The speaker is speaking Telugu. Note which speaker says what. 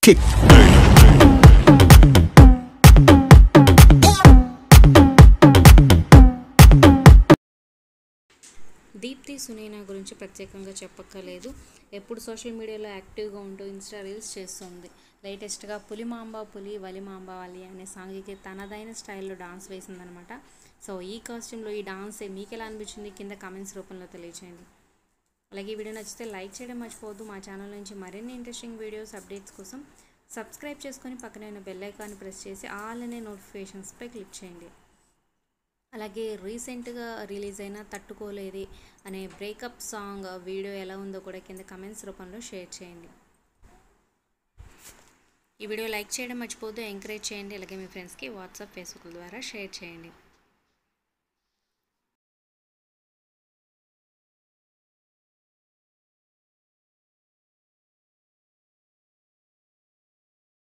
Speaker 1: kick.
Speaker 2: దీప్తి సునీనా గురించి ప్రత్యేకంగా చెప్పక్కర్లేదు ఎప్పుడు సోషల్ మీడియాలో యాక్టివ్గా ఉంటూ ఇన్స్టా రీల్స్ చేస్తుంది లేటెస్ట్గా పులిమాంబ పులి వలిమాంబ వలి అనే సాంగ్కి తనదైన స్టైల్లో డాన్స్ వేసిందనమాట సో ఈ కాస్ట్యూమ్లో ఈ డాన్స్ మీకు ఎలా అనిపించింది కింద కామెంట్స్ రూపంలో తెలియచేయండి అలాగే ఈ వీడియో నచ్చితే లైక్ చేయడం మర్చిపోవద్దు మా ఛానల్ నుంచి మరిన్ని ఇంట్రెస్టింగ్ వీడియోస్ అప్డేట్స్ కోసం సబ్స్క్రైబ్ చేసుకొని పక్కనే ఉన్న బెల్ ఐకాన్ని ప్రెస్ చేసి ఆల్ అనే నోటిఫికేషన్స్పై క్లిక్ చేయండి అలాగే రీసెంట్గా రిలీజ్ అయిన తట్టుకోలేది అనే బ్రేకప్ సాంగ్ వీడియో ఎలా ఉందో కూడా కింద కమెంట్స్ రూపంలో షేర్ చేయండి ఈ వీడియో లైక్ చేయడం మర్చిపోవద్దు ఎంకరేజ్ చేయండి అలాగే మీ ఫ్రెండ్స్కి వాట్సాప్ ఫేస్బుక్ ద్వారా షేర్ చేయండి